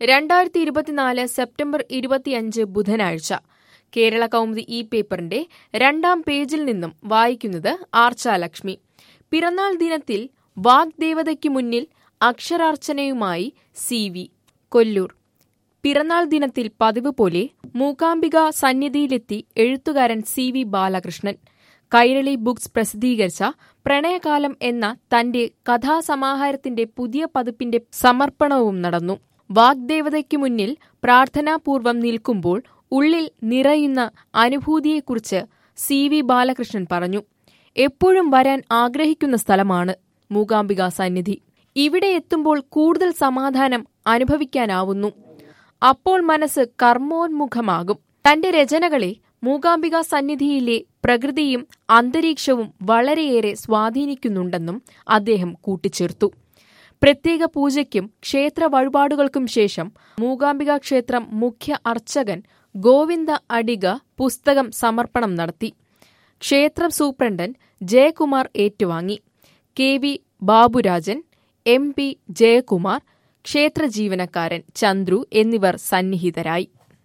രണ്ടായിരത്തി ഇരുപത്തിനാല് സെപ്റ്റംബർ ഇരുപത്തിയഞ്ച് ബുധനാഴ്ച കേരള കൗമുദി ഈ പേപ്പറിന്റെ രണ്ടാം പേജിൽ നിന്നും വായിക്കുന്നത് ആർച്ചാലക്ഷ്മി പിറന്നാൾ ദിനത്തിൽ വാഗ്ദേവതയ്ക്ക് മുന്നിൽ അക്ഷരാർച്ചനയുമായി സി വി കൊല്ലൂർ പിറന്നാൾ ദിനത്തിൽ പതിവ് പോലെ മൂകാംബിക സന്നിധിയിലെത്തി എഴുത്തുകാരൻ C V Balakrishnan Kairali books പ്രസിദ്ധീകരിച്ച പ്രണയകാലം എന്ന തന്റെ കഥാസമാഹാരത്തിന്റെ പുതിയ പതിപ്പിന്റെ സമർപ്പണവും നടന്നു വാഗ്ദേവതയ്ക്ക് മുന്നിൽ പ്രാർത്ഥനാപൂർവം നിൽക്കുമ്പോൾ ഉള്ളിൽ നിറയുന്ന അനുഭൂതിയെക്കുറിച്ച് സി വി ബാലകൃഷ്ണൻ പറഞ്ഞു എപ്പോഴും വരാൻ ആഗ്രഹിക്കുന്ന സ്ഥലമാണ് മൂകാംബിക സന്നിധി ഇവിടെ എത്തുമ്പോൾ കൂടുതൽ സമാധാനം അനുഭവിക്കാനാവുന്നു അപ്പോൾ മനസ്സ് കർമ്മോന്മുഖമാകും തന്റെ രചനകളെ മൂകാംബിക സന്നിധിയിലെ പ്രകൃതിയും അന്തരീക്ഷവും വളരെയേറെ സ്വാധീനിക്കുന്നുണ്ടെന്നും അദ്ദേഹം കൂട്ടിച്ചേർത്തു പ്രത്യേക പൂജയ്ക്കും ക്ഷേത്ര വഴിപാടുകൾക്കും ശേഷം മൂകാംബിക ക്ഷേത്രം മുഖ്യ അർച്ചകൻ ഗോവിന്ദ അടിഗ പുസ്തകം സമർപ്പണം നടത്തി ക്ഷേത്ര സൂപ്രണ്ടൻ ജയകുമാർ ഏറ്റുവാങ്ങി K V Baburajan M P Jayakumar ക്ഷേത്ര ജീവനക്കാരൻ ചന്ദ്രു എന്നിവർ സന്നിഹിതരായി